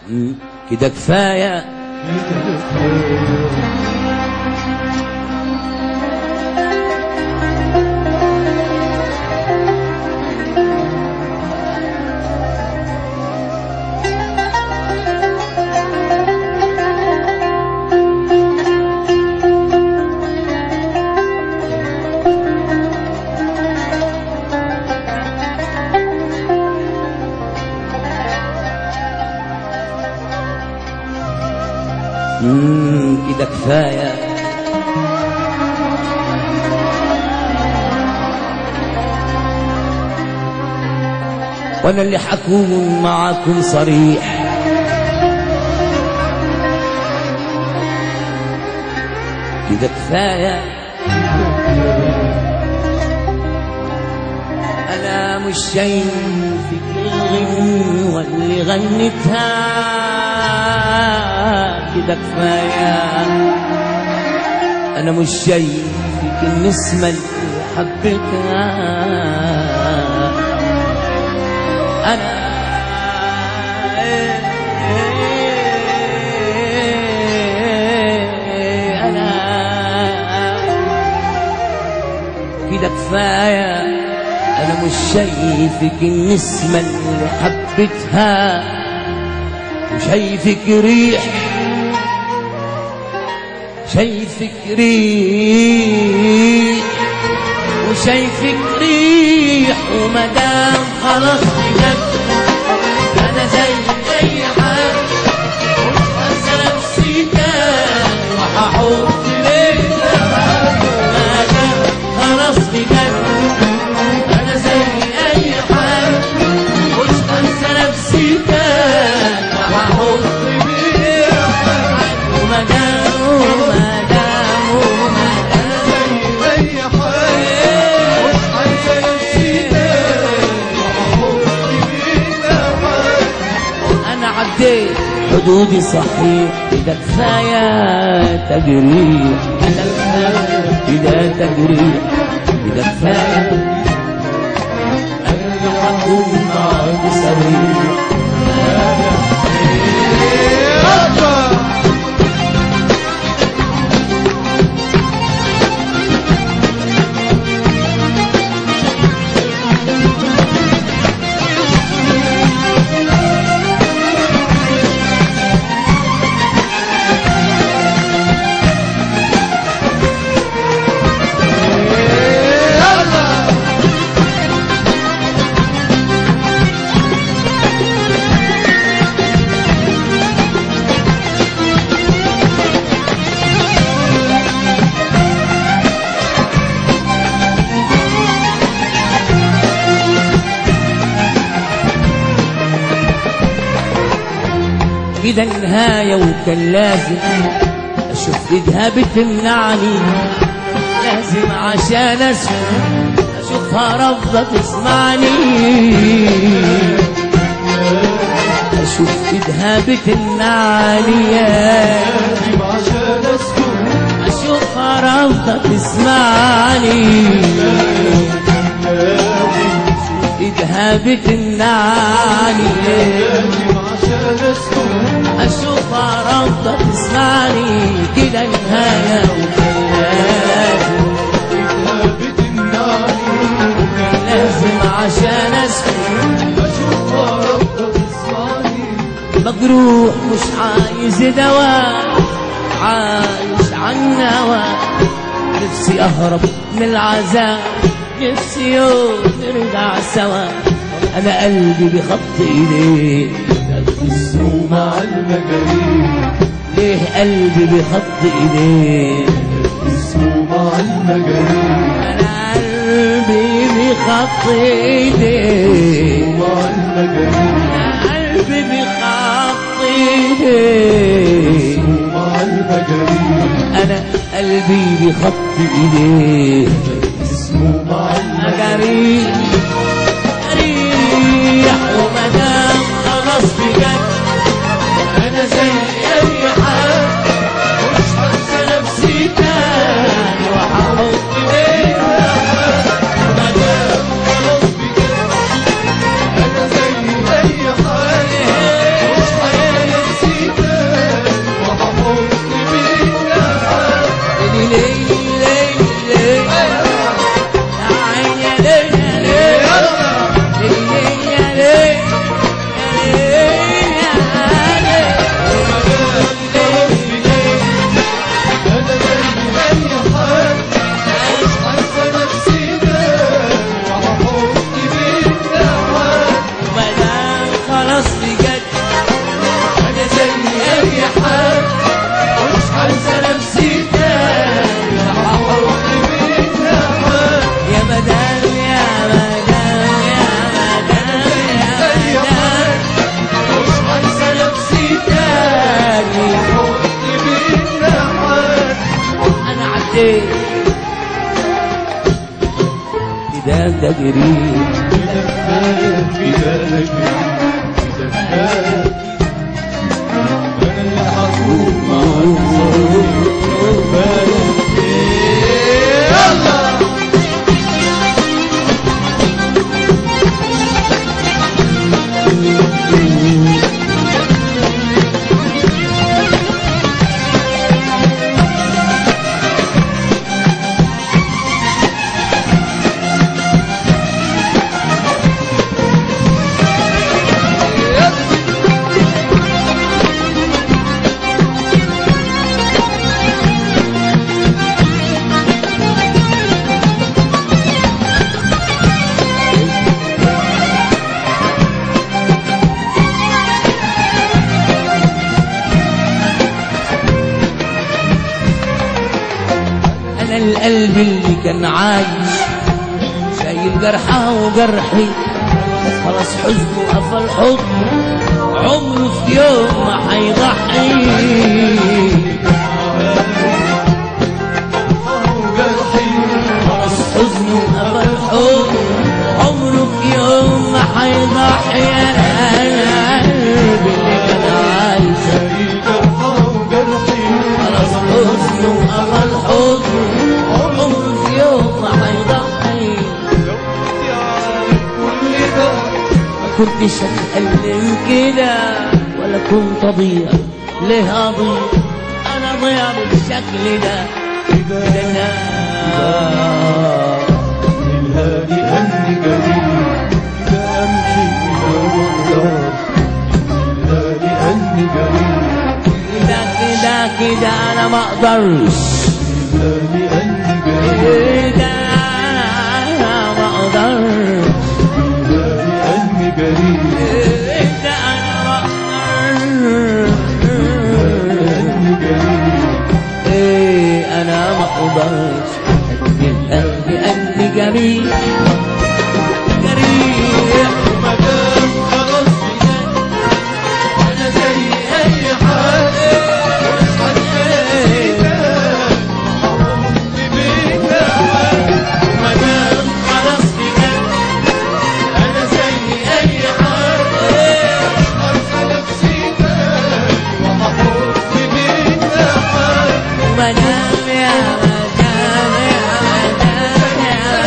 مم، كده كفاية مم، كده كفاية وانا اللي حكون معاكم صريح كده كفاية انا مش شايفك الغنوة اللي غنتها كده كفاية انا مش شايفك النسمة اللي حبيتها انا انا كده كفايه انا مش شايفك النسمه اللي حبيتها وشايفك ريح شايفك ريح وشايفك ريح ومدام خلاص بجد انا زي اي حد انسى نفسي تاني وهحط ليك مدام خلاص بجد انا زي اي حد مش انسى نفسي تاني وهحط ليك ومدام ومدام ومدام أي حاجة مش عايزة نفسي انا عديت حدودي صحيح كده كفايه تجريح كده كفايه كده تجريح كده كفايه انا حكون معاك صريح كده النهاية وكان لازم أشوف إيدها بتمنعني لازم عشان أسكت أشوفها رافضة تسمعني أشوف إيدها بتمنعني عشان اسكت أشوفها رافضة تسمعني إيدها بتمنعني عشان اسكت أشوفها رافضة تسمعني كده النهاية وكان لازم بتمنعني لازم عشان أسكت اشوفها رافضة تسمعني مجروح مش عايز دواء عايش عن نوى نفسي أهرب من العذاب نفسي يوم نرجع سوا أنا قلبي بخط إيديه اسمه مع المجارين ليه قلبي بخط إيديه اسمه مع المجارين أنا قلبي بخط إيديه مع المجارين قلبي بخط إيديه مع المجارين أنا قلبي بخط إيديه اسمه مع أجري أريح ومدام خلاص بجد أنا زي أي حد مش هنسى نفسي تاني وهحط إيديا مدام خلاص بجد انا زي اي حاجة مش عايزة ليه ليه ليه يا عين يا ليه يا ليه ليه يا ليه يا ليه يا ليه أنا زي أي حد عايش حاسة نفسي نام وهحط بيك نعم مدام خلاص بجد انا زي اي حد مش حاسه نفسي تاني هحط بيك نعم يا مدام يا مدام يا مدام يا أي مدام حد مش حاسة نفسي تاني حط بيك نعم انا عديت كده ده جريت كده كفاية كده أنا كده كفاية أنا اللي هكون معاك صديق كفاية يلا انا القلب اللي كان عايش شايل جرحه وجرحي خلاص حزنه قفل حضنه عمره في يوم ما هيضحي وجرحي خلاص حزنه قفل حضنه عمره في يوم ما هيضحي انا قلبي اللي كان عايش شايل جرحه وجرحي خلاص حزنه قفل حضنه عمره في يوم ما هيضحي لو كنت عارف كل ده كنتش اتكلم كده ولا كنت اضيع ليه اضيع انا ضيع بالشكل ده كده ده أنا الهادي أني جميل كده أمشي وأقدر الهادي أني جميل كده كده كده انا ما اقدرش الهادي أني جميل كده انا ما اقدرش الهادي أني جميل كده انا ما الهادي اقدرش أني جميل ايه انا ما اقدرش ادي القلب قلبي جميل جريح مدام خلاص بجد أنا زي أي حد مش حاسس بيك مدام خلاص بجد أنا زي أي حد مش حاسة نفسي تاني وهحط بيك مدام يا مدام يا مدام يا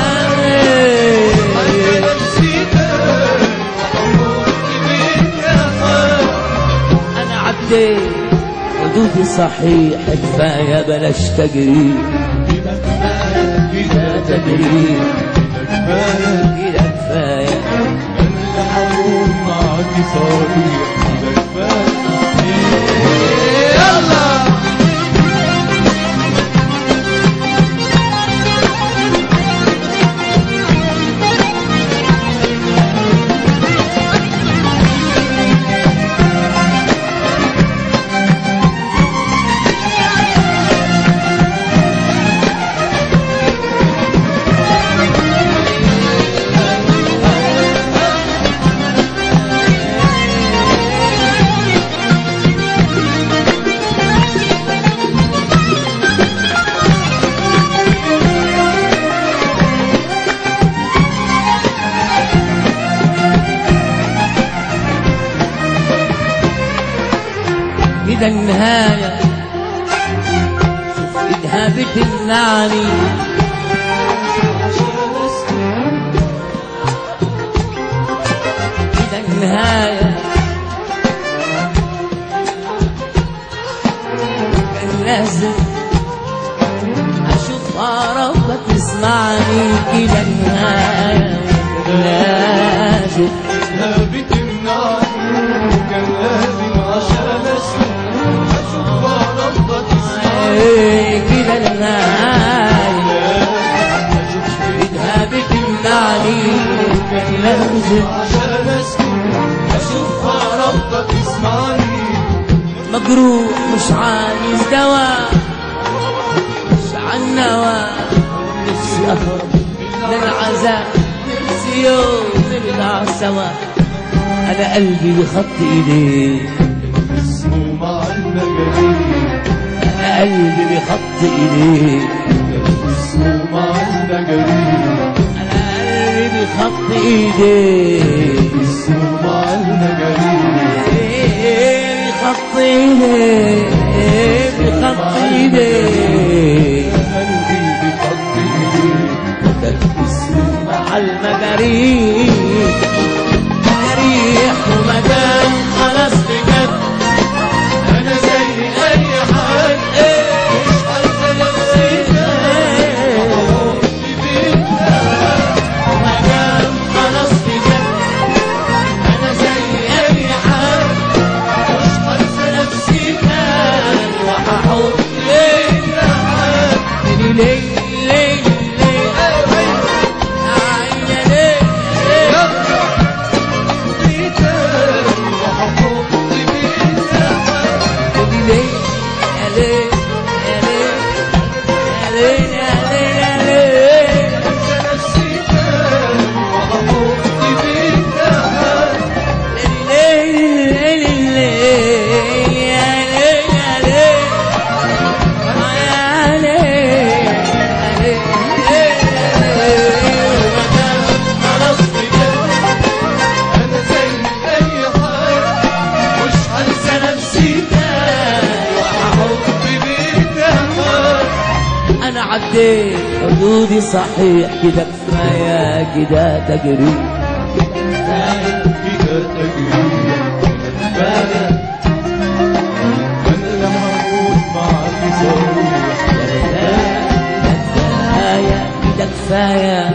حاسة مدام نفسي تاني وهحط بيك انا عديت حدودي صحيح كفايه بلاش تجريح كده كفاية كده تجريح كفاية كده كفايه اللي هكون معاكي صريح كده كفاية يلا كده النهايه شوف ايدها بتمنعني كده النهايه كان لازم سمعني إلى النهاية لازم لا بتمنعني وكان لازم عشان اسمع اشوف ربك تسمعني إلى النهاية بدها بتمنعني كان لازم عشان اسمع اشوف ربك تسمعني مجروح مش عايز دواء مش عن نوى نفسي اهرب من العذاب نفسي يوم نرجع سوا انا قلبي بخط ايديك اسمه مع المجانين انا قلبي بخط ايديك اسمه مع المجانين انا قلبي بخط ايديك اسمه مع المجانين إيه بخط ايديك إيه بخط ايديك قلبي بخط ايديك مع المجاريح جريح ومكان خلاص بجد انا زي اي حد مش عايز نفسي مكان خلاص بجد انا زي اي حد مش هنسى نفسي كان وهحط ليا حد ليه ليه ليه عيني ليه ليه ليه يا ليه يا ليه يا ليه يا ليه يا ليه انا عديت حدودي صحيح كده كفايه كده تجري كفايه كده كفايه